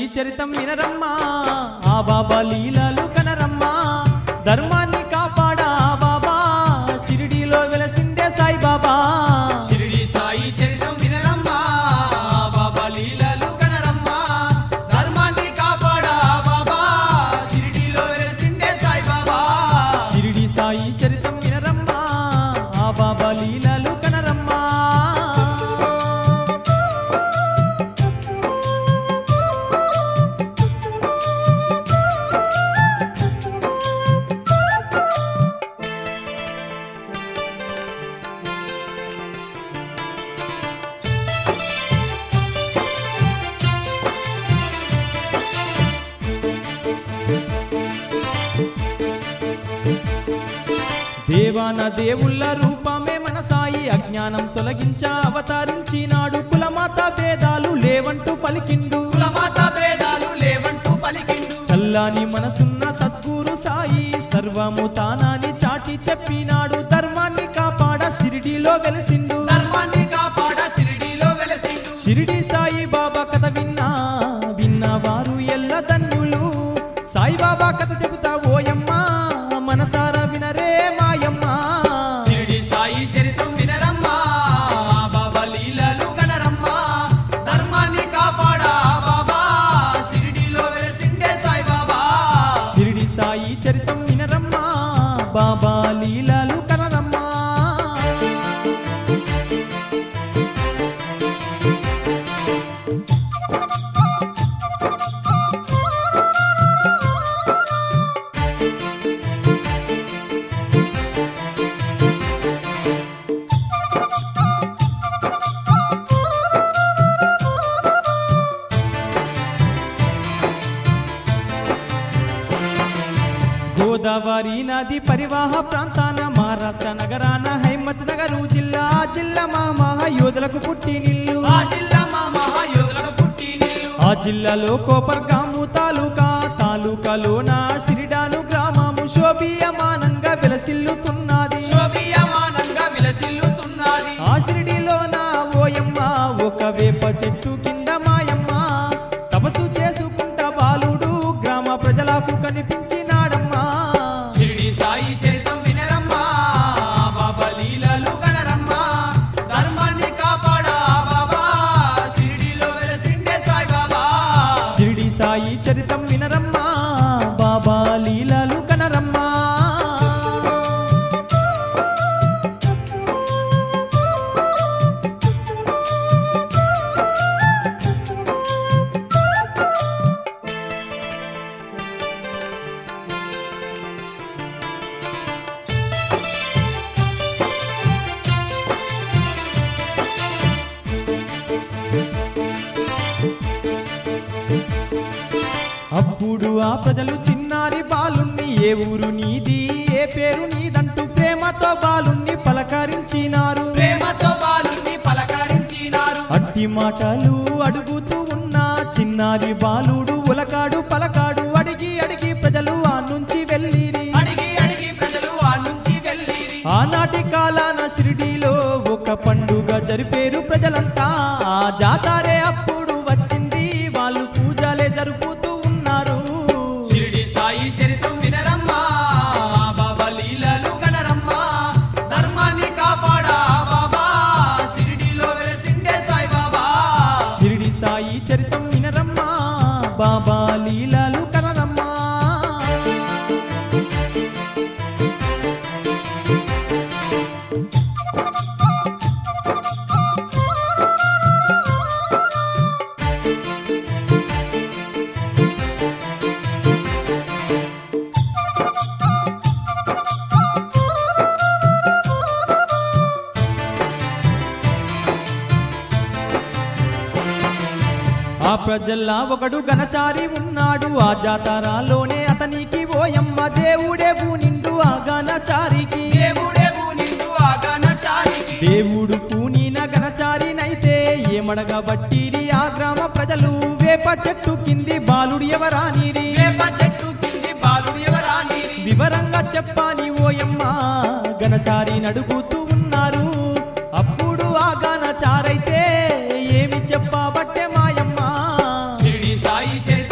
చరితం వినరమ్మా ఆ బాబా లీలలు కనరమ్మా ధర్మాన్ని కాపాడా ఆ బాబా షిరిడీలో వెలసిండే సాయిబాబా షిరిడి సాయి చరితం వినరమ్మా బాబా లీలలు కనరమ్మా ధర్మాన్ని కాపాడా బాబా షిరిడిలో వెలిసిండే సాయి బాబా షిరిడి సాయి చరితం వినరమ్మా ఆ బాబా లీలలు కనరమ్మా దేవాన దేవుళ్ళ రూపమే మన సాయి అజ్ఞానం తొలగించ అవతరించినాడు కులమాత భేదాలు లేవంటూ పలికిండు కులమాత భేదాలు లేవంటూ పలికిండు చల్లాని మనసున్న సద్గురు సాయి సర్వము తానాని చాటి చెప్పినాడు ధర్మాన్ని కాపాడ షిరిడిలో వెలిసిండు ధర్మాన్ని కాపాడా షిరిడిలో వెలసిండు షిరిడి సాయి బాబా కథ విన్నా విన్నవారు ఎల్ల ధన్యులు సాయిబాబా కథ చెబుతా ఓయమ్మా మనసారా వినరే మాయమ్మా షిరిడి సాయి చరితం వినరమ్మా బాబా లీలలు కనరమ్మా ధర్మాన్ని కాపాడా బాబా షిరిడిలో వెలసిండే సాయి బాబా షిరిడి సాయి చరితం వినరమ్మా బాబా లీలలు కనరమ్మా గోదావరి నది పరివాహ ప్రాంతాన మహారాష్ట్ర నగరాన హైమత్ నగరు జిల్లా ఆ జిల్లా మా మహాయోధులకు పుట్టినిల్లు ఆ జిల్లా మా మహాయోధులకు పుట్టి నీళ్ళు ఆ జిల్లాలో కోపర్గాము తాలూకా తాలూకాలోన సిరిడాను గ్రామము శోభీయమానంగా విలసిల్లుతున్నది శోభీయమానంగా విలసిల్లుతున్నది ఆ షిరిడిలోన ఓయమ్మ ఒక వేప చెట్టు కింద మాయమ్మ తపస్సు చేసుకుంటా బాలుడు గ్రామ ప్రజలకు కనిపించినాడమ్మా షిరిడి సాయి చరితం వినరమ్మా బాబా లీలలు కనరమ్మా ధర్మాన్ని కాపాడా బాబా షిరిడిలో వెలసిండే సాయి బాబా షిరిడి సాయి చరితం వినరమ్మా బాబా లీలలు కనరమ్మా అప్పుడు ఆ ప్రజలు చిన్నారి బాలుణ్ణి ఏ ఊరు నీది ఏ పేరు నీదంటూ ప్రేమతో బాలుణ్ణి పలకరించినారు ప్రేమతో బాలుని పలకరించినారు అట్టి మాటలు అడుగుతూ ఉన్న చిన్నారి బాలుడు ఉలకాడు పలకాడు అడిగి అడిగి ప్రజలు ఆ నుంచి వెళ్ళిరి అడిగి అడిగి ప్రజలు ఆ నుంచి వెళ్ళిరి ఆనాటి కాలాన షిరిడీలో ఒక పండుగ జరిపేరు ప్రజలంతా ఆ జాతారే అప్పుడు వచ్చింది వాళ్ళు పూజలే జరుపుతూ ఉన్నారు షిరిడి సాయి చరితం వినరమ్మా బాబా లీలలు కనరమ్మా ధర్మాన్ని కాపాడా బాబా షిరిడిలో వెలసిండే సాయి బాబా షిరిడి సాయి చరితం వినరమ్మా బాబా లీలలు కనరమ్మా ఆ ప్రజల్లా ఒకడు గనచారి ఉన్నాడు ఆ జాతరాలోనే అతనికి ఓయమ్మ దేవుడే నిండు ఆ గనచారికి దేవుడే నిండు ఆగనచారికి దేవుడు పూనిన గనచారినైతే ఏమడగబట్టిరి ఆ గ్రామ ప్రజలు వేప చెట్టు కింది బాలుడు ఎవరానిరి వేప చెట్టు కింది బాలుడు ఎవరానిరి వివరంగా చెప్పాని ఓయమ్మ గనచారి నడుగుతూ ఉన్నారు అప్పుడు ఆ గనచారైతే ఏమి చెప్పబట్టే మాయమ్మ షిరిడి సాయి చరితం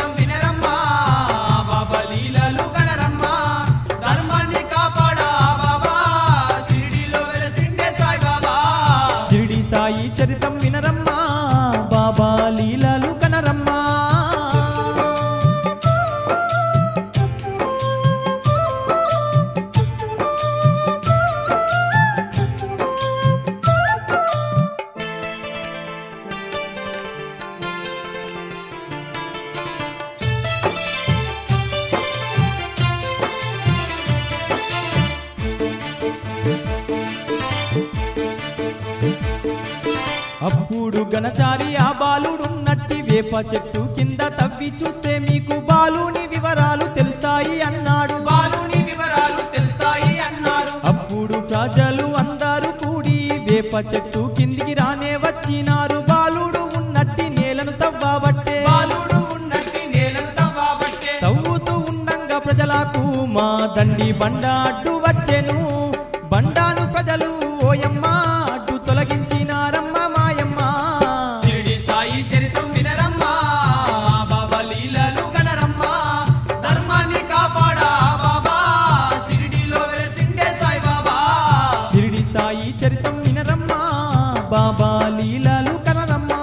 వేప చెట్టు కింద తవ్వి చూస్తే మీకు బాలుని వివరాలు తెలుస్తాయి అన్నాడు బాలుని వివరాలు తెలుస్తాయి అన్నారు అప్పుడు ప్రజలు అందరూ కూడి వేప చెట్టు కిందికి రానే వచ్చినారు బాలుడు ఉన్నట్టి నేలను తవ్వబట్టే బాలుడు ఉన్నట్టి నేలను తవ్వబట్టే తవ్వుతూ ఉండంగా ప్రజలకు మా దండి బండ అడ్డు వచ్చెను బండాను ప్రజలు ఓయమ్మ అడ్డు తొలగించినారమ్మ మాయమ్మ షిరిడి సాయి చరితం వినరమ్మా బాబా లీలలు కనరమ్మా ధర్మాన్ని కాపాడా బాబా షిరిడిలో వెలసిండే సాయి బాబా షిరిడి సాయి చరితం వినరమ్మా బాబా లీలలు కనరమ్మా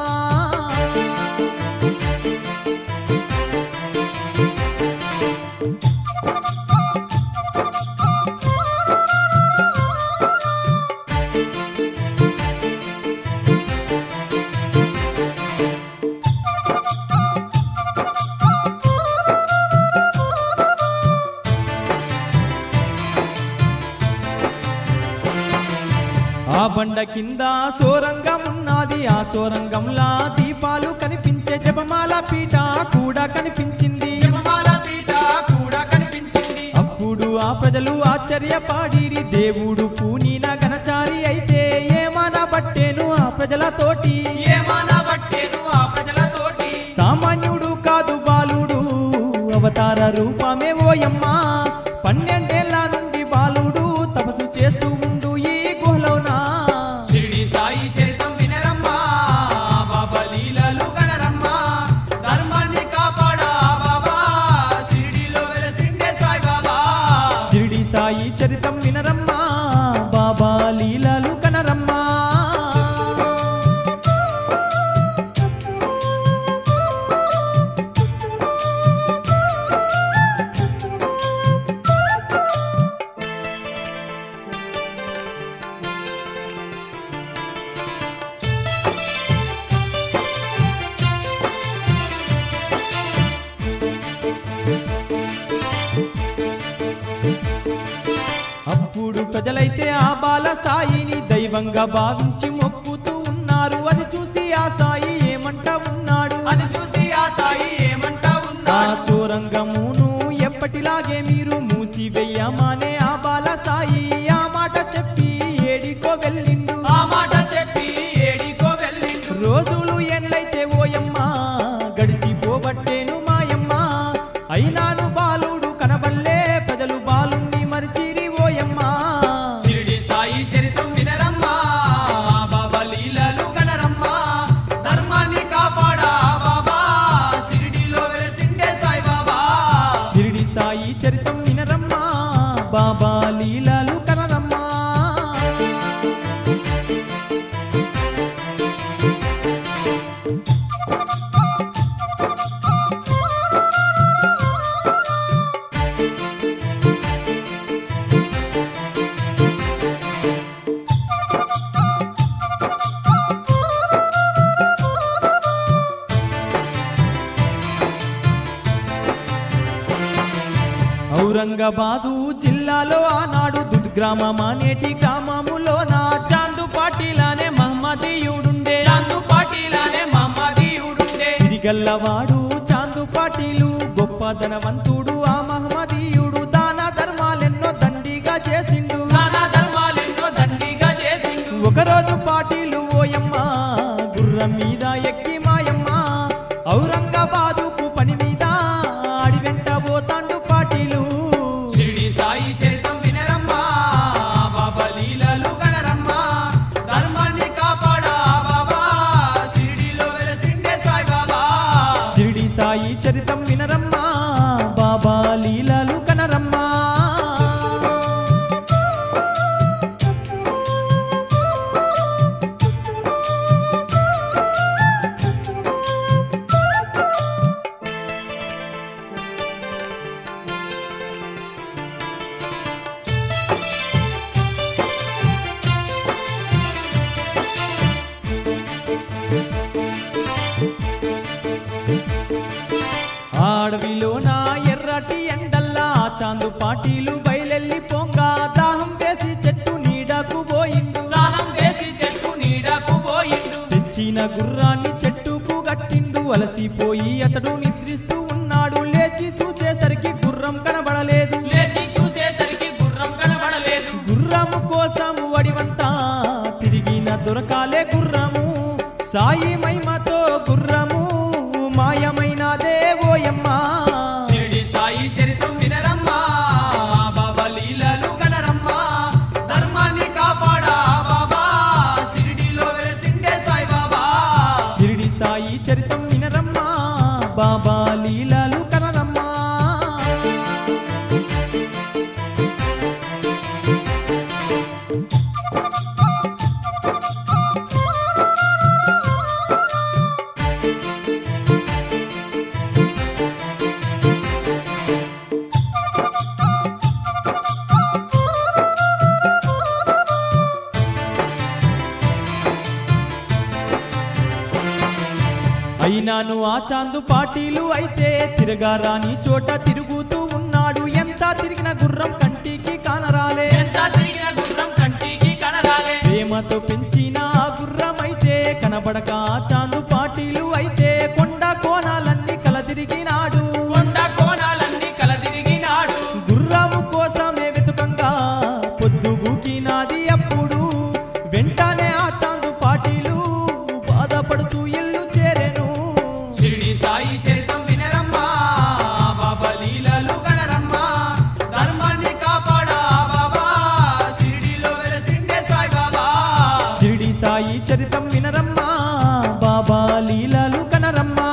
ఆ బండ కింద సోరంగం ఉన్నది ఆ సోరంగంలా దీపాలు కనిపించే జపమాల పీట కూడా కనిపించింది జపమాల పీట కూడా కనిపించింది అప్పుడు ఆ ప్రజలు ఆశ్చర్యపాడిరి దేవుడు పూనిన గణచారి అయితే ఏమన బట్టేను ఆ ప్రజలతోటి ఏమానా బట్టేను ఆ ప్రజలతోటి సామాన్యుడు కాదు బాలుడు అవతార రూపమే ఓయమ్మ పన్నెండేళ్ల నుండి బాలుడు తపస్సు చేస్తూ ఉండు ఈ గుహలోనా షిరిడి సాయి చరితం వినరమ్మా బాబా లీలలు కనరమ్మా ధర్మాన్ని కాపాడా బాబా షిరిడిలో వెలసిండే సాయి బాబా షిరిడి సాయి చరితం వినరమ్మా బాబా లీలలు కనరమ్మా అప్పుడు ప్రజలైతే ఆ బాల సాయిని దైవంగా భావించి మొక్కుతూ ఉన్నారు అది చూసి ఆ సాయి ఏమంట ఉన్నాడు అది చూసి ఆ సాయి ఏమంటా ఆ ఉన్నాడు సూరంగమును ఎప్పటిలాగే మీరు మూసివెయ్యమానే ఆ బాల సాయి ఆ మాట చెప్పి ఏడికో వెళ్ళిండు ఆ మాట చెప్పి ఏడికో వెళ్ళిండు రోజులు ఎన్నైతే ఓయమ్మ గడిచిపోబట్టేను మాయమ్మ అయినాను బాలుడు కనబల్లే ప్రజలు బాలుణ్ణి మరిచిరి ఓయమ్మ షిరిడి సాయి చరితం వినరమ్మా బాబా లీలలు కనరమ్మా ధర్మాన్ని కాపాడా బాబా షిరిడిలో వెలసిండే సాయి బాబా షిరిడి సాయి చరితం వినరమ్మా బాబా లీలలు కనరమ్మా ఔరంగాబాదు జిల్లాలో ఆనాడు దుర్గ్రామం అనేటి గ్రామములోన చాందు పాటిలానే మహమ్మదీయుడుండే చాందు పాటిలానే మమ్మదీయుడుండే తిరిగల్లవాడు చాందు పాటీలు గొప్ప ధనవంతుడు ఆ మహమ్మదీయుడు దాన ధర్మాలెన్నో దండిగా చేసిండు దాన ధర్మాలెన్నో దండిగా చేసిండు ఒకరోజు పాటీలు ఓయమ్మ గుర్రం మీద ఎక్కి మాయమ్మ ఔరంగాబాదుకు పని మీద ఆడి వెంట పోతాండు పాటీలు షిరిడి సాయి చరితం వినరమ్మా బాబా లీలలు కనరమ్మా ధర్మాన్ని కాపాడా బాబా షిరిడిలో వెలసిండే సాయి బాబా షిరిడి సాయి చరితం వినరమ్మా బాబా లీలలు కనరమ్మా ఆ అడవిలో నా ఎర్రటి ఎండల్లా ఆ చాందు పాటీలు బయలెల్లి పొంగా దాహం వేసి చెట్టు నీడకు పోయిండు స్నానం చేసి చెట్టు నీడకు పోయిండు తెచ్చిన గుర్రాన్ని చెట్టుకు గట్టిండు అలసిపోయి అతడు నిద్రిస్తూ ఉన్నాడు లేచి చూసేసరికి గుర్రం కనబడలేదు లేచి చూసేసరికి గుర్రం కనబడలేదు గుర్రము కోసం వడివంతా తిరిగిన దొరకాలే గుర్రము సాయి మహిమతో గుర్రము మాయమైనదే ఓయమ్మా షిరిడి సాయి చరితం వినరమ్మా బాబా లీలలు కనరమ్మా ధర్మాన్ని కాపాడా బాబా షిరిడిలో వెలసిండే సాయి బాబా షిరిడి సాయి చరితం వినరమ్మా బాబా లీలలు కనరమ్మా అయినాను ఆ చాందు పాటీలు అయితే తిరగారాని చోట తిరుగుతూ ఉన్నాడు ఎంత తిరిగిన గుర్రం కంటికి కానరాలే ఎంత తిరిగిన గుర్రం కంటికి కనరాలే ప్రేమతో పెంచిన ఆ గుర్రం అయితే కనబడక ఆ చాందు పాటీలు అయితే కొండ కోణాలన్నీ కలదిరిగినాడు కొండ కోణాలన్నీ కలదిరిగినాడు గుర్రము కోసమే వెతుకంగా పొద్దుగూకినాది అప్పుడు వెంటనే ఆ చాందు పాటీలు బాధపడుతూ ఇల్లు చేరెను షిరిడి సాయి చరితం వినరమ్మా బాబా లీలలు కనరమ్మా ధర్మాన్ని కాపాడా బాబా షిరిడిలో వెలసిండే సాయి బాబా షిరిడి సాయి చరితం వినరమ్మా బాబా లీలలు కనరమ్మా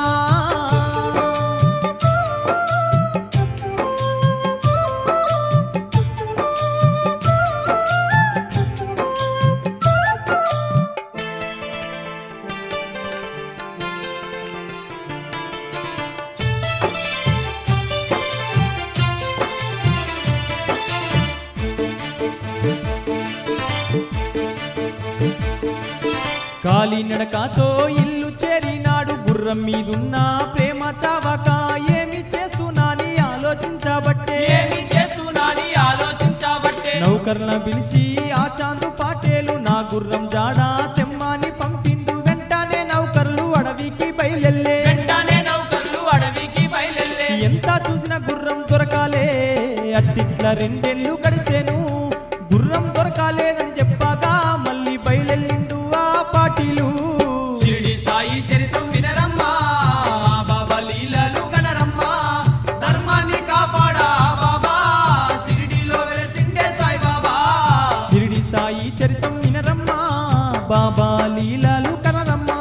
కాలినడకతో ఇల్లు చేరినాడు గుర్రం మీదున్న ప్రేమ చావక ఏమి చేస్తున్నాని ఆలోచించబట్టే ఏమి చేస్తున్నాని ఆలోచించబట్టే నౌకర్ల పిలిచి ఆ చాందు పాటేలు నా గుర్రం జాడా తెమ్మాని పంపిండు వెంటనే నౌకర్లు అడవికి బయలెల్లే వెంటనే నౌకర్లు అడవికి బయలెళ్ళే ఎంత చూసిన గుర్రం దొరకాలే అట్టిట్ల రెండేళ్లు గడిసేను గుర్రం దొరకాలేదని చెప్పాగా మళ్ళీ బయలెల్లిండు ఆ పాటీలు షిరిడి సాయి చరితం వినరమ్మా బాబా లీలలు కనరమ్మా ధర్మాన్ని కాపాడా బాబా షిరిడిలో వెలసిండే సాయి బాబా షిరిడి సాయి చరితం వినరమ్మా బాబా లీలాలు కనరమ్మా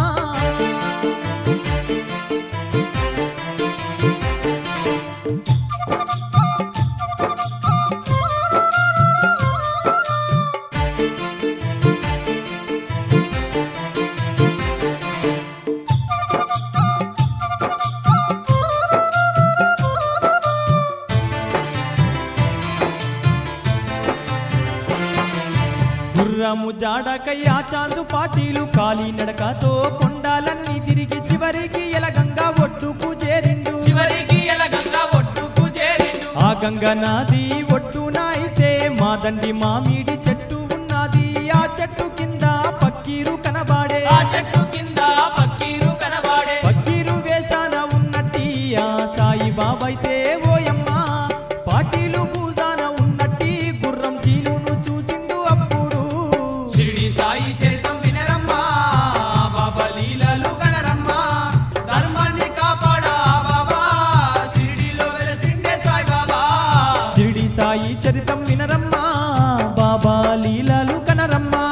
గుర్రము జాడకై ఆ చాందు పాటీలు కాలి నడకతో కొండాలన్నీ తిరిగి చివరికి ఎలగంగా ఒడ్డుకు చేరిండు చివరికి ఎలగంగా ఒడ్డుకు చేరిండు ఆ గంగ నది ఒడ్డున అయితే మా దండి మామిడి చెట్టు ఉన్నది ఆ చెట్టు కింద పక్కీరు కనబాడే ఆ చెట్టు కింద పక్కీరు కనబాడే పక్కీరు వేషాన ఉన్నట్టి ఆ సాయి బాబైతే ఓయమ్మ పాటీలు పూజాన ఉన్నట్టి గుర్రం చీలును చూసిండు అప్పుడు షిరిడి సాయి చరితం వినరమ్మా బాబా లీలలు కనరమ్మా ధర్మాన్ని కాపాడా బాబా షిరిడిలో వెలసిండే సాయి బాబా షిరిడి సాయి చరితం వినరమ్మా బాబా లీలలు కనరమ్మా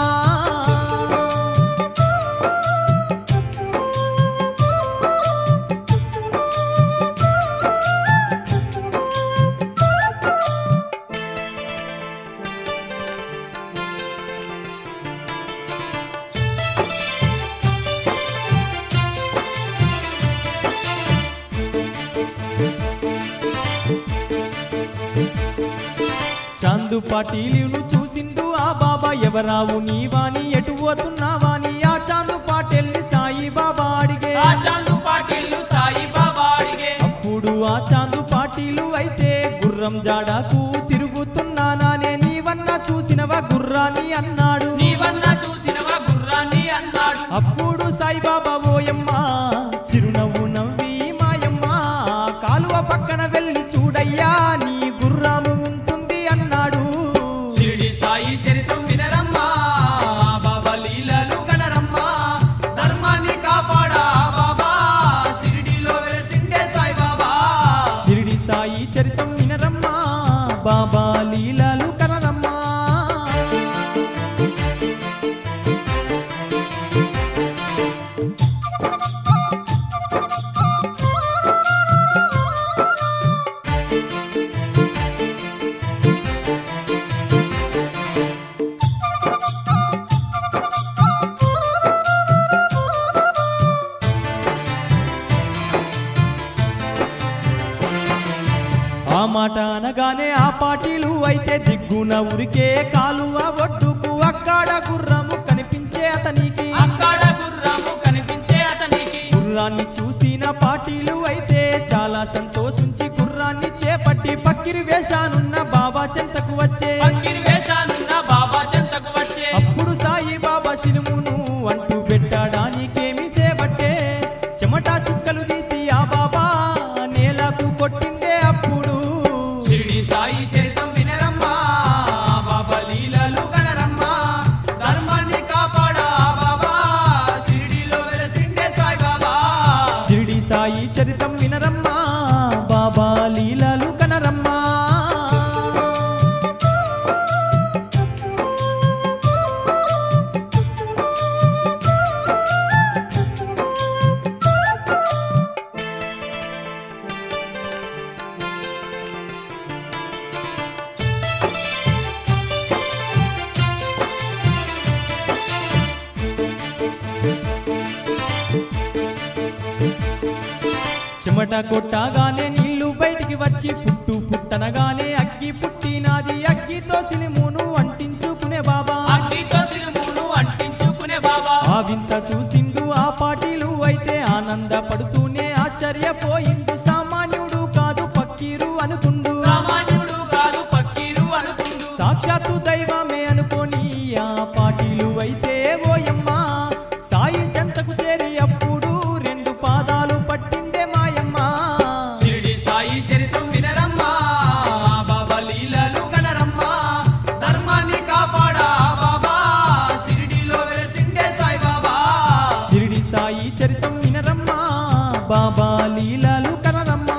చాందు పాటీలును చూసిండు ఆ బాబా ఎవరావు నీవాని ఎటు పోతున్నావాని ఆ చాందు పాటెల్ని సాయి బాబా అడిగే ఆ చాందు పాటిల్లు సాయి బాబా అడిగే అప్పుడు ఆ చాందు పాటీలు అయితే గుర్రం జాడాకు తిరుగుతున్నానానే నీవన్న చూసినవా గుర్రాన్ని అన్నాడు నీవన్నా చూసినవా గుర్రాన్ని అన్నాడు అప్పుడు సాయిబాబా ఓయమ్మ చిరునవ్వు బాబా లీలలు కనరమ్మా ఆ మాట అనగానే ఆ పాటీలు అయితే దిగ్గున ఉరికే కాలువ ఒడ్డుకు అక్కడ గుర్రము కనిపించే అతనికి అక్కడ గుర్రము కనిపించే అతనికి గుర్రాన్ని చూసిన పాటీలు అయితే చాలా సంతోషించి గుర్రాన్ని చేపట్టి పక్కిరి వేషానున్న బాబా చెంతకు వచ్చే పక్కిరి వేషానున్న బాబా చెంతకు వచ్చే అప్పుడు సాయి బాబా శిలుమును అంటూ పెట్టడానికేమి సేపట్టే చెమట చుక్కలు తీసి ఆ బాబా నేలకు కొట్టిండే అప్పుడు షిరిడి సాయి చరితం వినరమ్మా బాబా లీలలు కనరమ్మా ధర్మాన్ని కాపాడా బాబా షిరిడిలో వెలసిండే సాయి బాబా షిరిడి సాయి చరితం వినరమ్మా బాబా లీలలు కనరమ్మా చెమట కొట్టగానే నీళ్లు బయటికి వచ్చి పుట్టు పుట్టనగానే అగ్గి పుట్టినాది అగ్గితో సినిమును అంటించుకునే బాబా అగ్గితో సిరుమును అంటించుకునే బాబా ఆ వింత చూసిండు ఆ పాటీలు అయితే ఆనందపడుతూనే ఆశ్చర్యపోయిండు సామాన్యుడు కాదు పక్కీరు అనుకుండు సామాన్యుడు కాదు పక్కీరు అనుకుండు సాక్షాత్తు దైవమే అనుకోని ఆ పాటీలు అయితే ఓయమ్మ సాయి చెంతకు చేరి అప్పుడు రెండు పాదాలు పట్టిండే మాయమ్మ షిరిడి సాయి చరితం వినరమ్మా బాబా లీలలు కనరమ్మా ధర్మాన్ని కాపాడా బాబా షిరిడిలో వెలసిండే సాయి బాబా షిరిడి సాయి చరితం వినరమ్మా బాబా లీలలు కనరమ్మా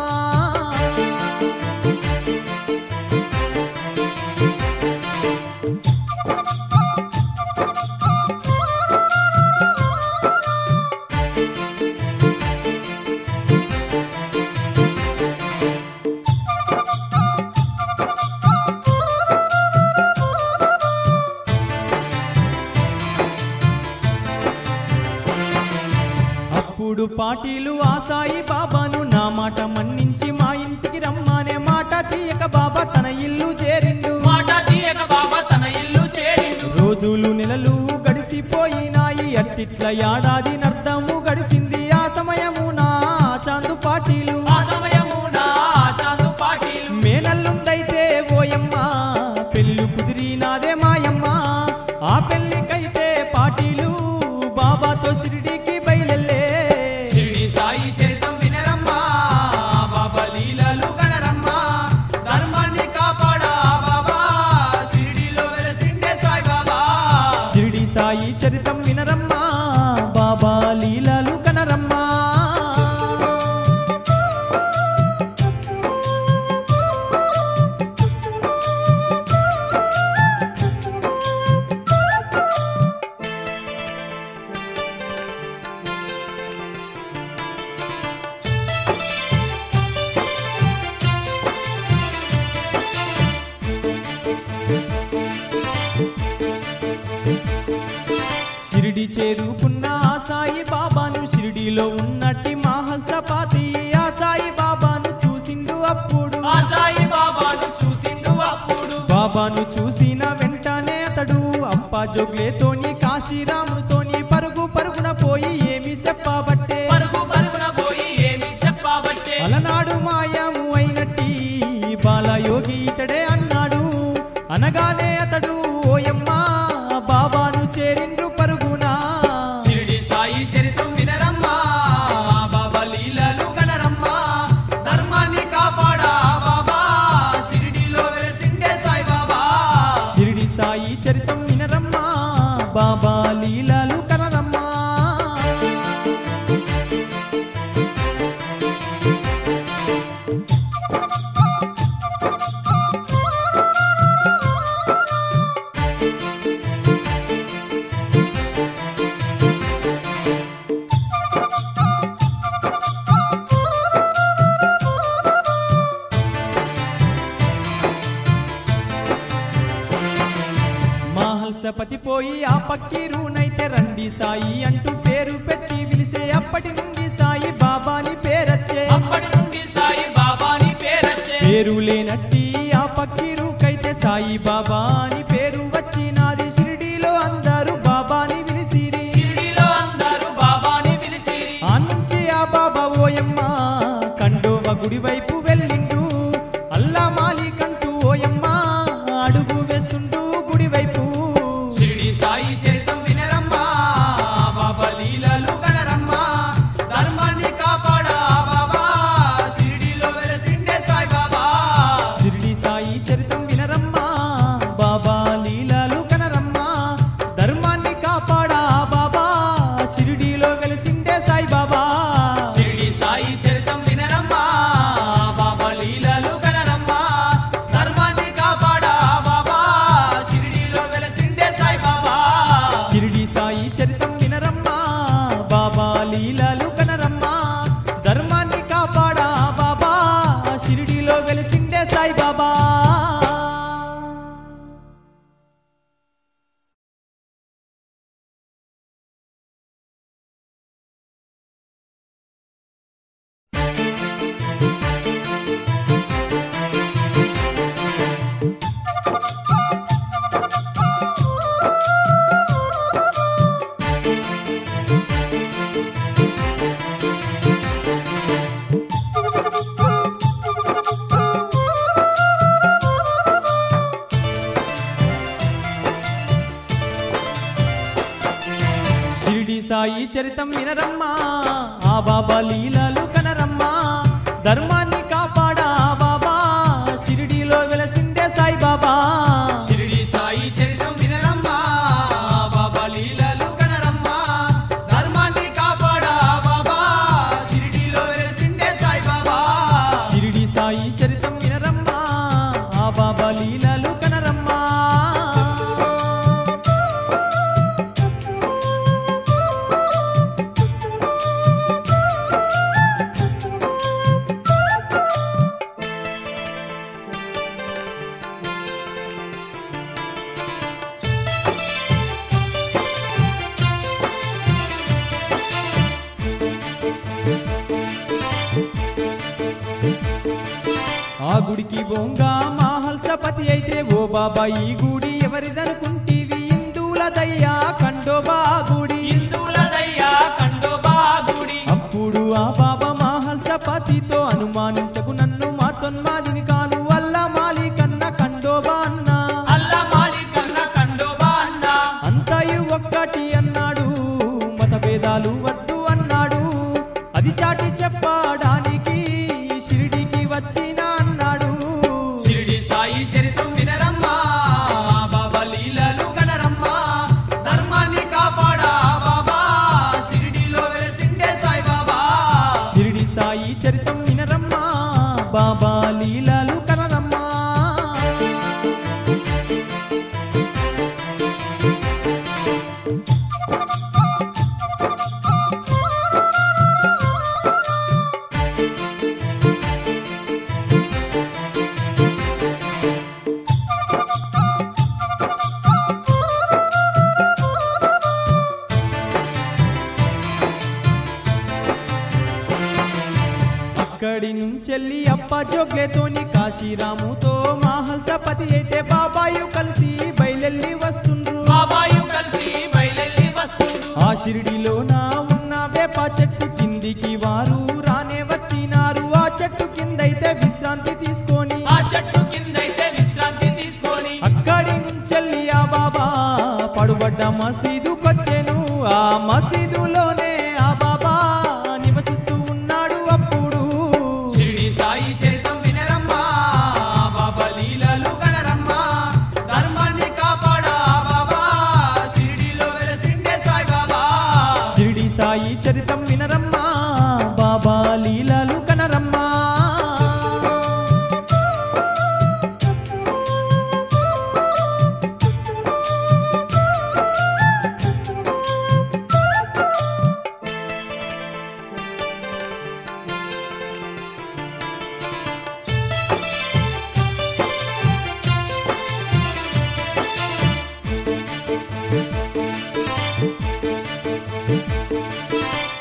అప్పుడు పాటీలు ఆ సాయి బాబాను నా మాట మన్నించి మా ఇంటికి రమ్మానే మాట తీయక బాబా తన ఇల్లు చేరిండు మాట తీయక బాబా తన ఇల్లు చేరిండు రోజులు నెలలు గడిసిపోయినాయి అట్టిట్ల ఏడాది నర్ధము గడిచింది ఆ సమయము నా చాందు పాటీలు ఆ సమయము నా చాందు పాటీలు మేనల్లుందైతే ఓయమ్మ పెళ్ళి కుదిరినాదే మాయమ్మ ఆ పెళ్ళికైతే పాటీలు బాబాతో షిరిడీకి బయలెళ్ళే షిరిడి సాయి చరితం వినరమ్మా బాబా లీలలు కనరమ్మా ధర్మాన్ని కాపాడా బాబా షిరిడిలో వెలసిండే సాయి బాబా షిరిడి సాయి చరితం వినరమ్మా బాబా లీలలు కనరమ్మా షిరిడి చేరుకున్న ఆ సాయి బాబాను షిరిడిలో ఉన్నట్టి మాహల్ సపాతి ఆ సాయి బాబాను చూసిండు అప్పుడు ఆ సాయి బాబాను చూసిండు అప్పుడు బాబాను చూసిన వెంటనే అతడు అప్ప జోగ్లేతోని కాశీరాముతోని పరుగు పరుగున పోయి ఏమి చెప్పబట్టే పరుగు పరుగున పోయి ఏమి చెప్పబట్టే అలనాడు మాయాము అయినట్టి బాలయోగి ఇతడే అన్నాడు అనగానే అతడు ఓయమ్మ బాబాను చేరిండ్రు పరుగునా షిరిడి సాయి చరితం వినరమ్మా బాబా లీలలు కనరమ్మా ధర్మాన్ని కాపాడా బాబా షిరిడిలో వెలసిండే సాయి బాబా షిరిడి సాయి చరితం వినరమ్మా బాబా లీలలు కనరమ్మా మాహల్సపతి పోయి ఆ పక్కీరునైతే రండి సాయి అంటూ పేరు పెట్టి పిలిసే అప్పటి నుండి సాయి బాబాని పేరచ్చే అప్పటి నుండి సాయి బాబాని పేరచ్చే పేరు లేనట్టి ఆ పక్కీరుకైతే సాయి బాబా అని పేరు వచ్చినాది షిరిడీలో అందరూ బాబాని పిలిసిరి షిరిడిలో అందరూ బాబాని పిలిసిరి ఆ నుంచి ఆ బాబా ఓయమ్మ కండోవ గుడి వైపు వెళ్ళిండు అల్లా మాలికంటూ ఓయమ్మ అడుగు వేస్తుంటూ గుడి వైపు షిరిడి సాయి చరితం వినరమ్మా బాబా లీలలు కనరమ్మా ధర్మాన్ని కాపాడా బాబా షిరిడిలో వెలసిండే సాయి బాబా షిరిడి సాయి చరితం వినరమ్మా బాబా లీలాలు కనరమ్మా ధర్మాన్ని కాపాడా బాబా షిరిడీలో వెలిసిండే సాయి బాబా షిరిడి సాయి చరితం వినరమ్మా బాబా లీలలు కనరమ్మా ధర్మాన్ని కాపాడా బాబా షిరిడిలో వెలసిండే సాయి బాబా షిరిడి సాయి చరితం వినరమ్మా బాబా లీలాలు కనరమ్మా ధర్మాన్ని కాపాడా బాబా షిరిడీలో వెలిసిండే సాయి బాబా షిరిడి సాయి చరితం వినరమ్మా ఆ బాబా లీలాలు కనరమ్మా ధర్మాన్ని కాపాడా బాబా షిరిడిలో వెలసిండే సాయి బాబా షిరిడి సాయి చరితం వినరమ్మా బాబా లీలలు కనరమ్మా ధర్మాన్ని కాపాడా బాబా షిరిడిలో వెలసిండే సాయి బాబా షిరిడి సాయి చరితం వినరమ్మా ఆ బాబా లీలాలు కనరమ్మా ఆ గుడికి బొంగా మాహల్సపతి అయితే ఓ బాబా ఈ గుడి ఎవరిదనుకుంటీవి ఇందులదయ్యా కండోబా గుడి హిందువులదయ్యా కండోబా గుడి అప్పుడు ఆ బాబా మాహల్సపతితో అనుమానించకు నన్ను మా తొన్మాదిని కాను వల్ల మాలి కన్న కండోబా అన్నా అల్లా మాలి కన్న కండోబా అన్నా అంతయు ఒక్కటి అన్నాడు మతభేదాలు వద్దు అన్నాడు అది చాటి చెప్పడానికి షిరిడికి వచ్చిన అన్నాడు షిరిడి సాయి చరితం వినరమ్మా బాబా లీలలు కనరమ్మా ధర్మాన్ని కాపాడా బాబా షిరిడిలో వెలసిండే సాయి బాబా షిరిడి సాయి చరితం వినరమ్మా బాబా లీలాలు కనరమ్మా అక్కడి నుంచెల్లి అప్ప జోగ్లేతోని కాశీరాముతో మాహల్సపతి అయితే బాబాయు కలిసి బయలెల్లి వస్తుండ్రు బాబాయు కలిసి బయలెల్లి వస్తుండు ఆ షిరిడిలోన ఉన్న వేప చెట్టు కిందికి వారు రానే వచ్చినారు ఆ చెట్టు కిందైతే విశ్రాంతి తీసుకొని ఆ చెట్టు కిందైతే విశ్రాంతి తీసుకొని అక్కడి నుంచెల్లి ఆ బాబా పడుబడ్డ మసీదుకొచ్చెను ఆ మసీదులోనే ఆ బాబా నివసిస్తూ ఉన్నాడు అప్పుడు షిరిడి సాయి చరితం వినరమ్మా బాబా లీలలు కనరమ్మా ధర్మాన్ని కాపాడా బాబా షిరిడిలో వెలసిండే సాయి బాబా షిరిడి సాయి చరితం వినరమ్మా బాబా లీలాలు కనరమ్మా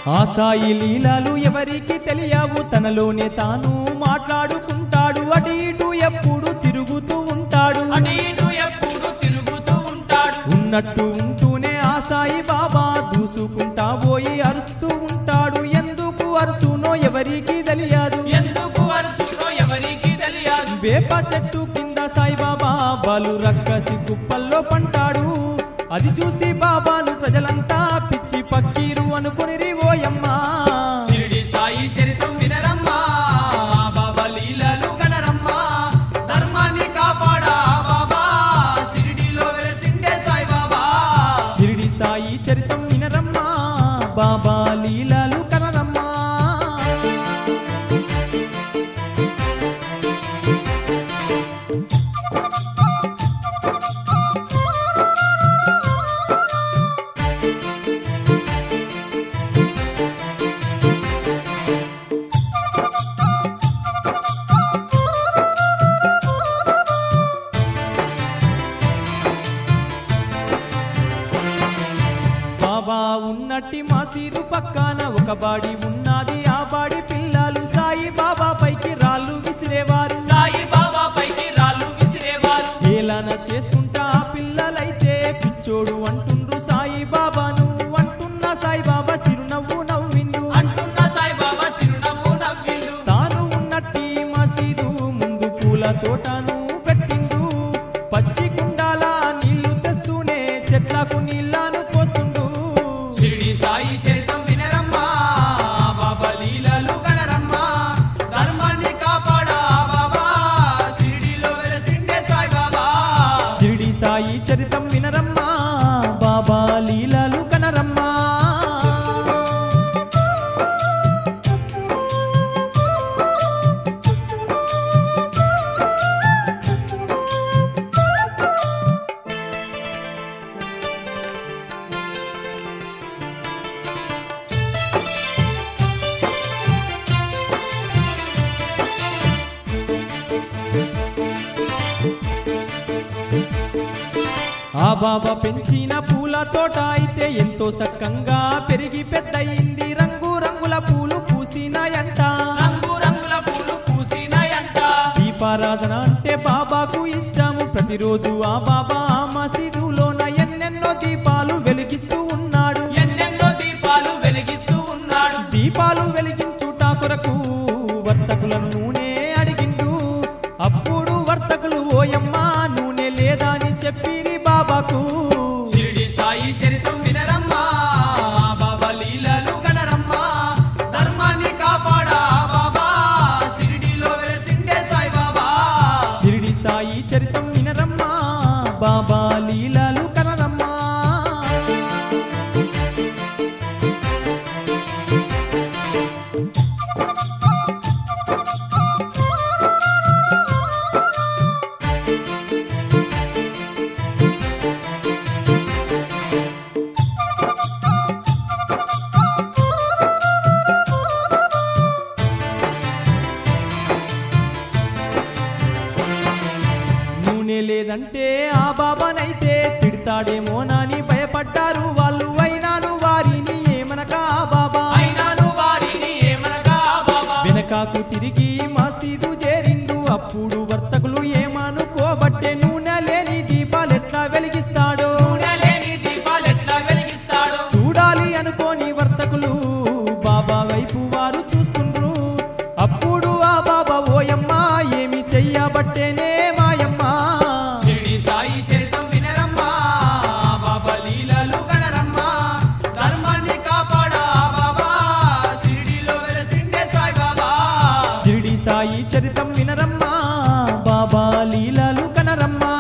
ఆ సాయి లీలాలు ఎవరికి తెలియవు తనలోనే తాను మాట్లాడుకుంటాడు అటు ఇటు ఎప్పుడు తిరుగుతూ ఉంటాడు అటు ఇటు ఎప్పుడు తిరుగుతూ ఉంటాడు ఉన్నట్టు ఉంటూనే ఆ సాయి బాబా దూసుకుంటా పోయి అరుస్తూ ఉంటాడు ఎందుకు అరుసునో ఎవరికి తెలియదు ఎందుకు అరుసునో ఎవరికి తెలియదు వేప చెట్టు కింద సాయిబాబా బాలు రక్కసి కుప్పల్లో పంటాడు అది చూసి బాబాను ప్రజలంతా పిచ్చి పక్కీరు అనుకుని ఓయమ్మా షిరిడి సాయి చరితం వినరమ్మా బాబా లీలలు కనరమ్మా ధర్మాన్ని కాపాడా బాబా షిరిడిలో వెలసిండే సాయి బాబా షిరిడి సాయి చరితం వినరమ్మా బాబా లీలాలు కనరమ్మా బాబా ఉన్నట్టి మసీదు పక్కన ఒక బాడి ఉన్నది ఆ బాడి పిల్లలు సాయి బాబా పైకి రాళ్ళు విసిరేవారు సాయి బాబా పైకి రాళ్ళు విసిరేవారు ఏలాన చేసుకుంటా ఆ పిల్లలైతే పిచ్చోడు అంటుండ్రు సాయి బాబాను అంటున్న సాయి బాబా చిరునవ్వు నవ్విండు అంటున్న సాయి బాబా చిరునవ్వు నవ్విండు తాను ఉన్నట్టి మసీదు ముందు పూల తోటను పెట్టిండు పచ్చి కుండాల నీళ్లు తెస్తూనే చెట్లకు నీళ్లను పోతుండు షిరిడి సాయి చరితం వినరమ్మా బాబా లీలలు కనరమ్మా ధర్మాన్ని కాపాడా బాబా షిరిడిలో వెలసిండే సాయి బాబా షిరిడి సాయి చరితం వినరమ్మా బాబా లీలాలు కనరమ్మా ఆ బాబా పెంచిన పూల తోట అయితే ఎంతో సక్కంగా పెరిగి పెద్దయింది రంగు రంగుల పూలు పూసినాయంట రంగు రంగుల పూలు పూసినాయంట దీపారాధన అంటే బాబాకు ఇష్టము ప్రతిరోజు ఆ బాబా ఆ మసీదులోన ఎన్నెన్నో దీపాలు వెలిగిస్తూ ఉన్నాడు ఎన్నెన్నో దీపాలు వెలిగిస్తూ ఉన్నాడు దీపాలు వెలిగించుట కొరకు వర్తకులను నూనె అడిగిండు అప్పుడు వర్తకులు ఓయమ్మా నూనె లేదా అని చెప్పిరి బాబాకు షిరిడి సాయి చరితం వినరమ్మా బాబా లీలలు కనరమ్మా ధర్మాన్ని కాపాడా బాబా షిరిడిలో వెలసిండే సాయి బాబా షిరిడి సాయి చరితం వినరమ్మా బాబా లీలాలు కనరమ్మా నూనె లేదంటే ఆ బాబానైతే తిడతాడేమోనని భయపడ్డారు వాళ్ళు అయినాను వారిని ఏమనక ఆ బాబా అయినాను వారిని ఏమనగా బాబా వెనకాకు తిరిగి మసీదు చేరిండు అప్పుడు వర్తకులు ఏమనుకోబట్టే నూనె లేని దీపాలెట్లా వెలిగిస్తాడో నూనె లేని దీపాలు ఎట్లా వెలిగిస్తాడో చూడాలి అనుకోని వర్తకులు బాబా వైపు వారు చూస్తుండ్రు అప్పుడు ఆ బాబా ఓయమ్మ ఏమి చెయ్యబట్టేనే మాయమ్మ షిరిడి సాయి చరితం వినరమ్మా బాబా లీలలు కనరమ్మా ధర్మాన్ని కాపాడా బాబా షిరిడిలో వెలసిండే సాయి బాబా షిరిడి సాయి చరితం వినరమ్మా బాబా లీలాలు కనరమ్మా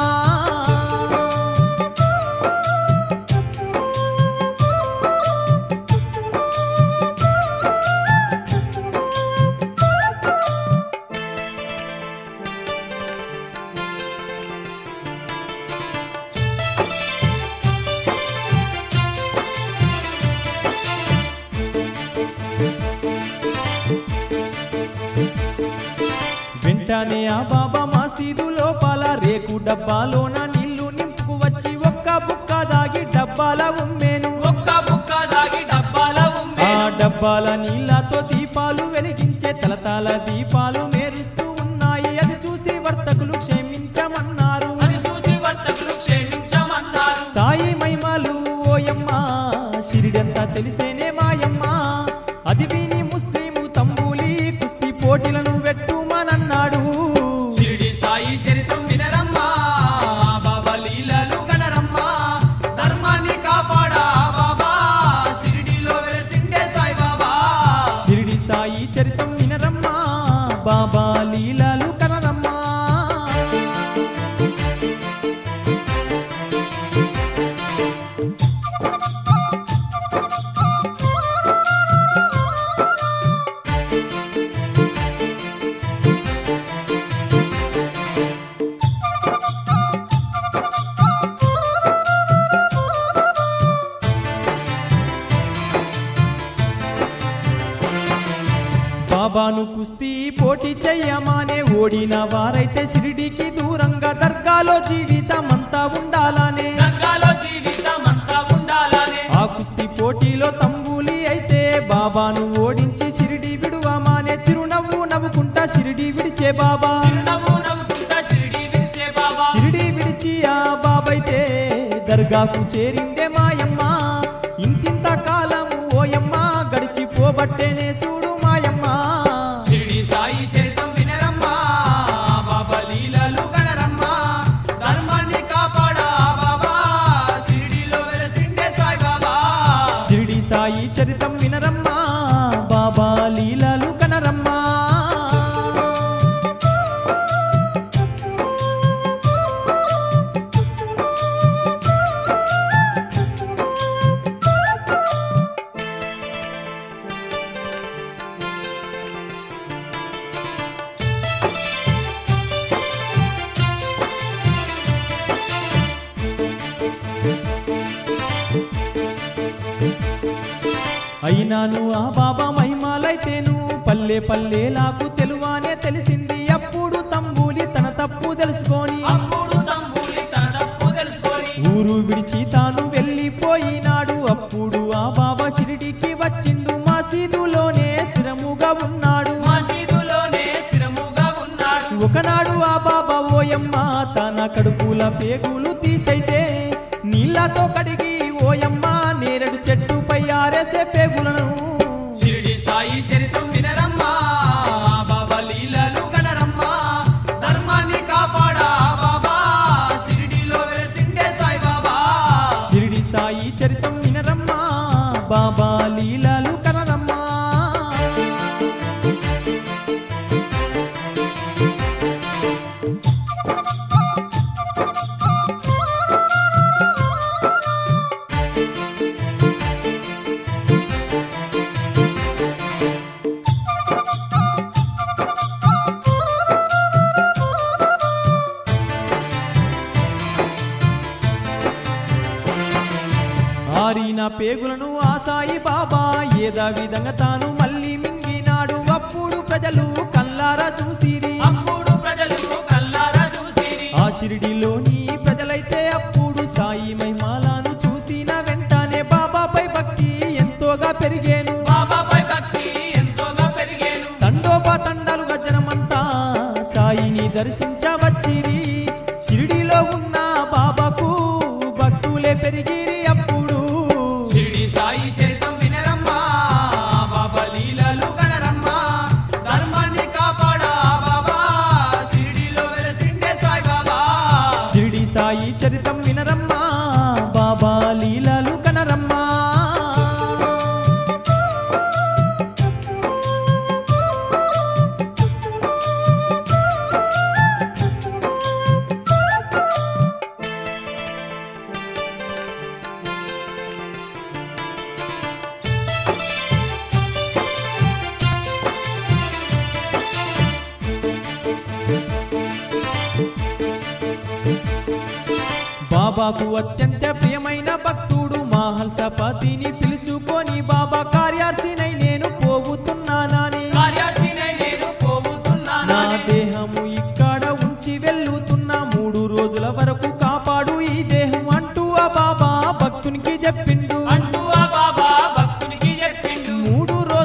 వెంటనే ఆ బాబా మసీదు లోపల రేకు డబ్బాలోన నీళ్లు నింపుకు వచ్చి ఒక్క బుక్క దాగి డబ్బాల ఉమ్మేను ఒక్క బుక్క దాగి డబ్బాల ఆ ఉమ్మే డబ్బా గబ్బాల నీళ్ళతో దీపాలు వెలిగించే తలతాల దీపాలు మేరుస్తూ ఉన్నాయి అది చూసి వర్తకులు క్షమించమన్నారు అది చూసి వర్తకులు క్షమించమన్నారు సాయి మహిమలు ఓయమ్మ షిరిడంతా తెలిసేనే మాయమ్మ అది విని ముస్లిము తంబూలి కుస్తీ పోటీలను పెట్టుమనన్నాడు షిరిడి సాయి చరితం వినరమ్మా బాబా లీలలు కనరమ్మా ధర్మాన్ని కాపాడా బాబా షిరిడిలో వెలసిండే సాయి బాబా షిరిడి సాయి చరితం వినరమ్మా బాబా లీలాలు కనరమ్మా బాబాను కుస్తీ పోటీ చెయ్యమానే ఓడిన వారైతే షిరిడికి దూరంగా దర్గాలో జీవితమంతా ఉండాలనే గంగాలో జీవితం అంతా ఉండాలనే ఆ కుస్తీ పోటీలో తంబూలి అయితే బాబాను ఓడించి షిరిడి విడువమానే చిరునవ్వు నవ్వుకుంటా షిరిడి విడిచే బాబా చిరునవ్వు నవ్వుకుంటా షిరిడి విడిసే బాబా షిరిడి విడిచి ఆ బాబైతే దర్గాకు చేరిందే మాయమ్మ ఇంతింత కాలము ఓయమ్మ గడిచిపోబట్టేనే చూడు మాయమ్మ షిరిడి సాయి చరితం వినరమ్మా బాబా లీలలు కనరమ్మా ధర్మాన్ని కాపాడా బాబా షిరిడిలో వెలసిండే సాయి బాబా షిరిడి సాయి చరితం వినరమ్మా బాబా లీలాలు కనరమ్మా అయినాను ఆ బాబా మహిమాలైతేను పల్లె పల్లెలాకు తెలువానే తెలిసింది అప్పుడు తంబూలి తన తప్పు తెలుసుకొని అప్పుడు తంబూలి తన తప్పు తెలుసుకొని ఊరు విడిచి తాను వెళ్ళిపోయినాడు అప్పుడు ఆ బాబా షిరిడికి వచ్చిండు మసీదులోనే స్థిరముగా ఉన్నాడు మసీదులోనే స్థిరముగా ఉన్నాడు ఒకనాడు ఆ బాబా ఓయమ్మ తన కడుపుల పేగులు తీసైతే నీళ్ళతో కడిగి ఓయమ్మ నేరేడు చెట్టుపై ఆరేసే పేగులను షిరిడి సాయి చరితం వినరమ్మా బాబా లీలలు కనరమ్మా ధర్మాన్ని కాపాడా బాబా షిరిడిలో వెలసిండే సాయి బాబా షిరిడి సాయి చరితం వినరమ్మా బాబా లీలాలు కనరమ్మా ఆరిన పేగులను ఆ సాయి బాబా ఏదా విధంగా తాను మళ్ళీ మింగినాడు అప్పుడు ప్రజలు కల్లారా చూసిరి అప్పుడు ప్రజలు కల్లారా చూసిరి ఆ షిరిడిలోని ప్రజలైతే అప్పుడు సాయి మహిమాలను చూసిన వెంటనే బాబాపై భక్తి ఎంతోగా పెరిగేను బాబాపై భక్తి ఎంతోగా పెరిగేను తండోపా తండాలుగా జనమంతా సాయిని దర్శించవచ్చిరి షిరిడిలో ఉన్న బాబాకు భక్తులే పెరిగిరి అప్పుడు షిరిడి సాయి చరితం వినరమ్మా బాబా లీలలు కనరమ్మా ధర్మాన్ని కాపాడా బాబా షిరిడిలో వెలసిండే సాయి బాబా షిరిడి సాయి చరితం వినరమ్మా బాబా లీలాలు కనరమ్మా బాబాకు అత్యంత ప్రియమైన భక్తుడు మాహల్సపతిని పిలుచుకొని బాబా కార్యార్సినై నేను పోవుతున్నానని కార్యార్థినై నేను నా పోబోతున్నానని దేహము ఇక్కడ ఉంచి వెళ్ళుతున్న మూడు రోజుల వరకు కాపాడు ఈ దేహం అంటూ ఆ బాబా భక్తునికి చెప్పిండు అంటూ ఆ బాబా భక్తునికి చెప్పిండు మూడు రోజుల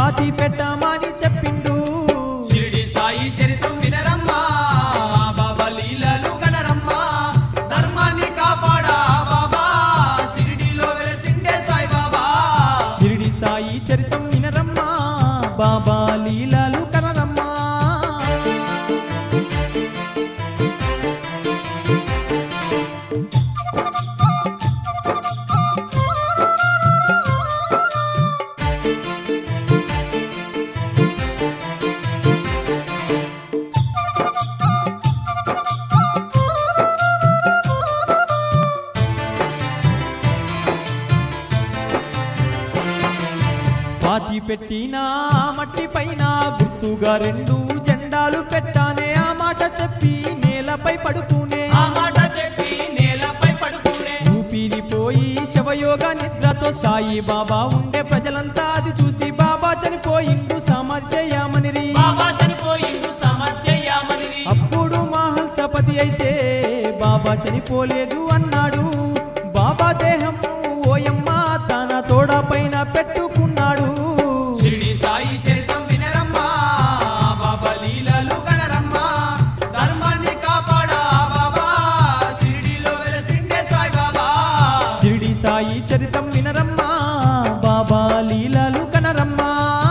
పాతి పెట్టమని చెప్పిండు షిరిడి సాయి చరితం వినరమ్మా బాబా లీలలు కనరమ్మా ధర్మాన్ని కాపాడా బాబా షిరిడిలో వెలసిండే సాయి బాబా షిరిడి సాయి చరితం వినరమ్మా బాబా లీలాలు కనరమ్మా పాతి పెట్టిన ఆ మట్టి పైన గుర్తుగా రెండు జెండాలు పెట్టానే ఆ మాట చెప్పి నేలపై పడుతూనే ఆ మాట చెప్పి నేలపై పడుకునే ఊపిరిపోయి శవయోగ నిద్రతో సాయి బాబా ఉండే ప్రజలంతా అది చూసి బాబా చనిపోయిండు సమాధి చేయమని బాబా చనిపోయిండు సమచ్చయ్యామని అప్పుడు మహల్సపతి అయితే బాబా చనిపోలేదు అన్నాడు బాబా దేహం ఓయమ్మ తన తోడ పైన పెట్టుకున్నాడు షిరిడి సాయి చరితం వినరమ్మా బాబా లీలలు కనరమ్మా ధర్మాన్ని కాపాడా బాబా షిరిడిలో వెలసిండే సాయి బాబా షిరిడి సాయి చరితం వినరమ్మా బాబా లీలాలు కనరమ్మా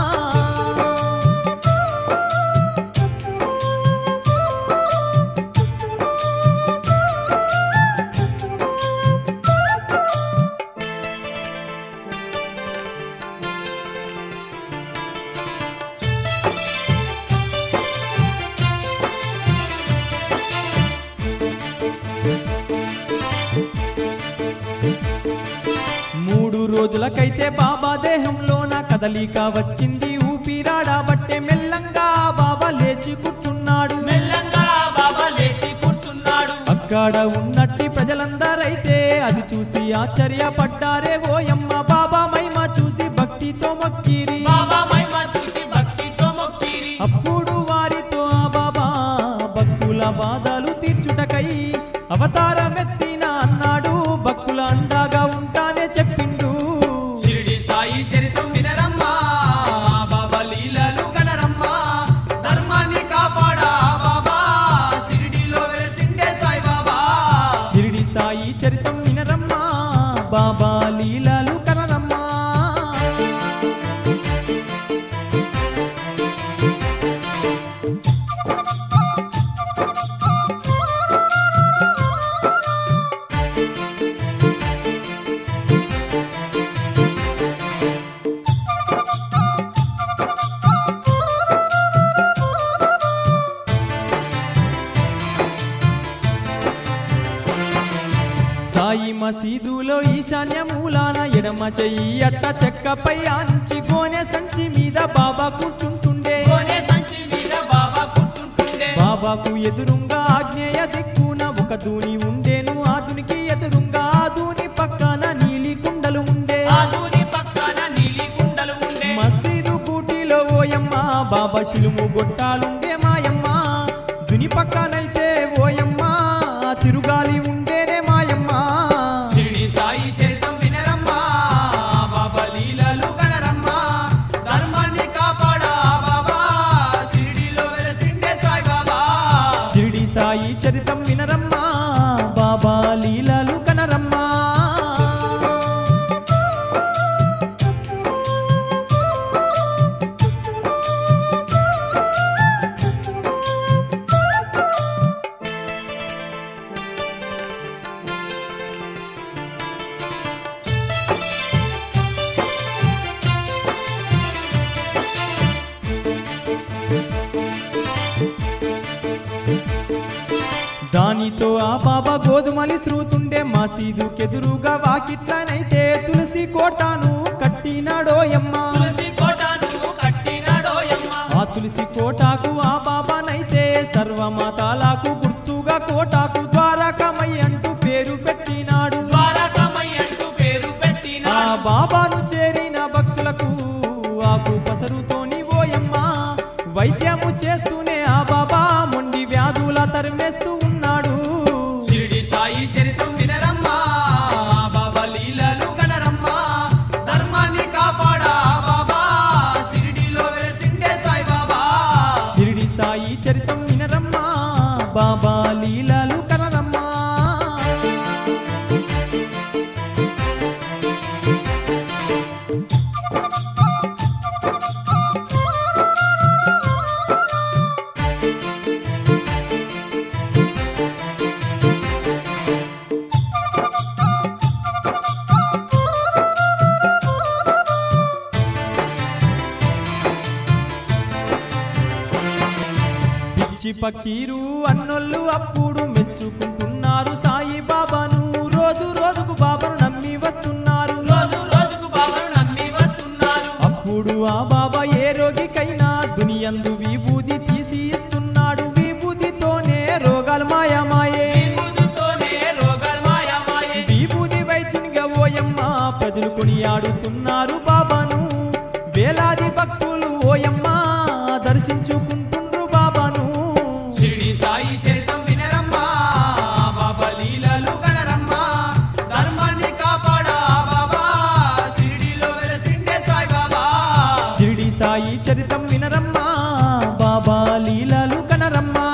మూడు రోజులకైతే బాబా దేహంలోన కదలిక వచ్చింది ఊపిరాడబట్టే మెల్లంగా బాబా లేచి కూర్చున్నాడు మెల్లంగా బాబా లేచి కూర్చున్నాడు అక్కడ ఉన్నట్టి ప్రజలందరైతే అది చూసి ఆశ్చర్యపడ్డారే ఓయమ్మ బాబా మహిమ చూసి భక్తితో మొక్కిరి బాబా మహిమ చూసి భక్తితో మొక్కిరి అప్పుడు వారితో ఆ బాబా భక్తుల బాధలు తీర్చుటకై అవతారమెత్తిన అన్నాడు భక్తుల అండగా ఉంటానే చెప్పిండు షిరిడి సాయి చరితం వినరమ్మా బాబా లీలలు కనరమ్మా ధర్మాన్ని కాపాడా బాబా షిరిడిలో వెలసిండే సాయి బాబా షిరిడి సాయి చరితం వినరమ్మా బాబా లీలాలు కనరమ్మా సాయి మసీదులో ఈశాన్య మూలాన ఎడమ చెయ్యి అట్ట చెక్కపై ఆంచి గోనె సంచి మీద బాబా కూర్చుంటుండే కోనే సంచి మీద బాబా కూర్చుంటుండే బాబాకు ఎదురుంగా ఆగ్నేయ దిక్కున ఒక దూని ఉండేను ఆదునికి ఎదురుంగా ఆ దూని పక్కన నీలి కుండలు ఉండే ఆదూని పక్కన నీలి కుండలు ఉండే మసీదు కూటిలో ఓయమ్మ బాబా శిలుము గొట్టాలుండే మాయమ్మ దుని పక్కనైతే ఓయమ్మ తిరుగాలి ఉండేనే మాయమ్మ షిరిడి సాయి చరితం వినరమ్మా బాబా లీలలు కనరమ్మా ధర్మాన్ని కాపాడా బాబా షిరిడిలో వెలసిండే సాయి బాబా షిరిడి సాయి చరితం వినరమ్మా బాబా లీలాలు కనరమ్మా దానితో ఆ బాబా గోధుమలి శ్రూతుండే మసీదుకెదురుగా వాకిట్లనైతే తులసి కోటాను కట్టినాడోయమ్మ తులసి కోటను కట్టినాడోయమ్మ ఆ తులసి కోటాకు ఆ బాబానైతే సర్వమతాలకు గుర్తుగా కోటాకు ద్వారకమై అంటూ పేరు పెట్టినాడు ద్వారకమై అంటూ పేరు ఆ పెట్టినాడు బాబాను చేరిన భక్తులకు ఆకు పసరుతోని ఓయమ్మ వైద్యము చేస్తూనే ఆ బాబా మొండి వ్యాధుల తరిమేస్తూ ఉన్నాడు షిరిడి సాయి చరితం వినరమ్మా బాబా లీలలు కనరమ్మా ధర్మాన్ని కాపాడా బాబా షిరిడిలో బాబా లీలలు కనరమ్మా పిచ్చి పక్కీరు అన్నోళ్ళు అప్పుడు మెచ్చుకుంటున్నారు సాయి బాబాను రోజు రోజుకు బాబాను నమ్మి వస్తున్నారు రోజు రోజుకు బాబాను నమ్మి వస్తున్నారు అప్పుడు ఆ బాబా ఏ రోగికైనా దునియందు విభూది తీసి ఇస్తున్నాడు విభూతితోనే రోగాలు మాయమాయే విభూతితోనే రోగాలు మాయమాయే విభూతి వైద్యునిగా ఓయమ్మ ప్రజలు కొనియాడుతున్నారు బాబాను వేలాది భక్తులు ఓయమ్మ దర్శించుకుంటుండ్రు బాబాను షిరిడి సాయి చరితం వినరమ్మా బాబా లీలలు కనరమ్మా ధర్మాన్ని కాపాడా బాబా షిరిడిలో వెలసిండే సాయి బాబా షిరిడి సాయి చరితం వినరమ్మా బాబా లీలలు కనరమ్మా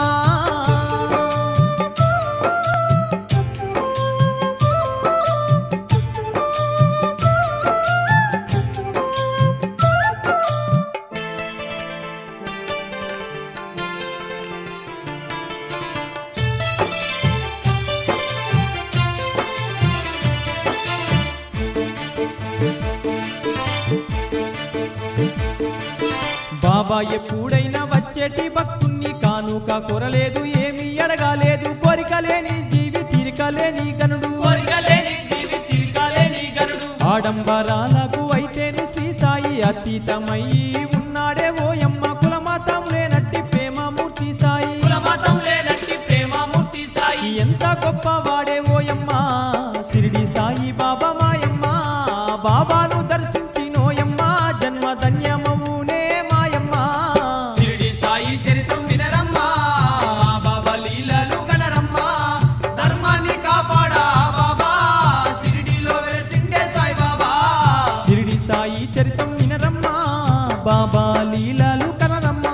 బాబా ఎప్పుడైనా వచ్చేటి భక్తుణ్ణి కానుక కొరలేదు ఏమీ అడగాలేదు కోరికలేని జీవి తీరికలేని గనుడు కోరికలేని జీవి తీర్కాలేని గరుడు ఆడంబరాలకు అయితేను శ్రీ సాయి అతీతమయ్యి ఉన్నాడే ఓయమ్మ కులమతం లేనట్టి ప్రేమమూర్తి సాయి కులమతం లేనట్టి ప్రేమమూర్తి సాయి ఎంత గొప్పవాడే ఓయమ్మ సిరిడి సాయి బాబా మాయమ్మ బాబాను దర్శించి నోయమ్మ జన్మ ధన్యమవునే మాయమ్మ షిరిడి సాయి చరితం వినరమ్మా బాబా లీలలు కనరమ్మా ధర్మాన్ని కాపాడా బాబా షిరిడిలో వెలసిండే సాయి బాబా షిరిడి సాయి చరితం వినరమ్మా బాబా లీలలు కనరమ్మా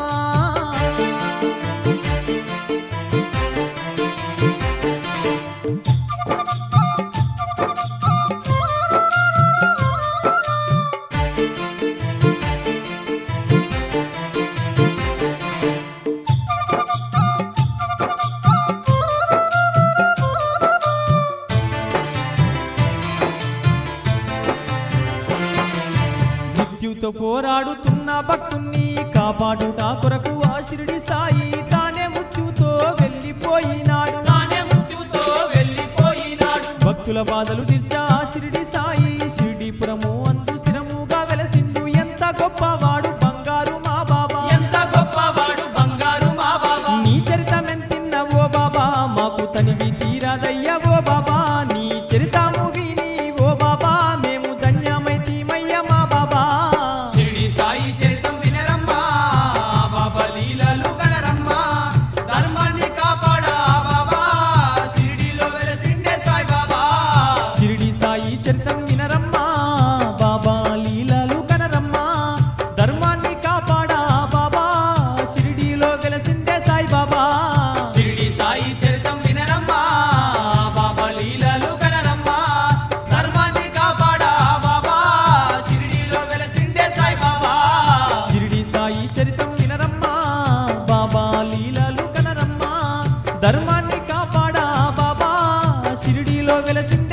మృత్యుతో పోరాడుతున్న భక్తుణ్ణి కాపాడుట కొరకు ఆ షిరిడి సాయి తానే మృత్యుతో వెళ్ళిపోయినాడు తానే మృత్యుతో వెళ్ళిపోయినాడు భక్తుల బాధలు తీర్చా ఆ షిరిడి సాయి షిరిడిపురము అందు స్థిరముగా వెలసిండు ఎంత గొప్పవాడు బంగారు మా బాబా ఎంత గొప్పవాడు బంగారు మా బాబా నీ చరితమెంతిన్న ఓ బాబా మాకు తనివి తీరాదయ్యా ఓ బాబా నీ చరితము విని ఓ బాబా మేము ధన్యమైతీమయ్య మా బాబా షిరిడి సాయి చరితం వినరమ్మా బాబా లీలలు కనరమ్మా ధర్మాన్ని కాపాడా బాబా షిరిడిలో వెలసిండే సాయి బాబా షిరిడి సాయి చరితం వినరమ్మా బాబా లీలలు కనరమ్మా ధర్మాన్ని కాపాడా బాబా షిరిడిలో వెలసిందే సాయి బాబా షిరిడి సాయి చరితం వినరమ్మా బాబా లీలలు కనరమ్మా ధర్మాన్ని కాపాడా బాబా షిరిడిలో వెలసిండే సాయి బాబా షిరిడి సాయి చరితం వినరమ్మా బాబా లీలలు కనరమ్మా ధర్మాన్ని కాపాడా బాబా షిరిడిలో వెలసిందే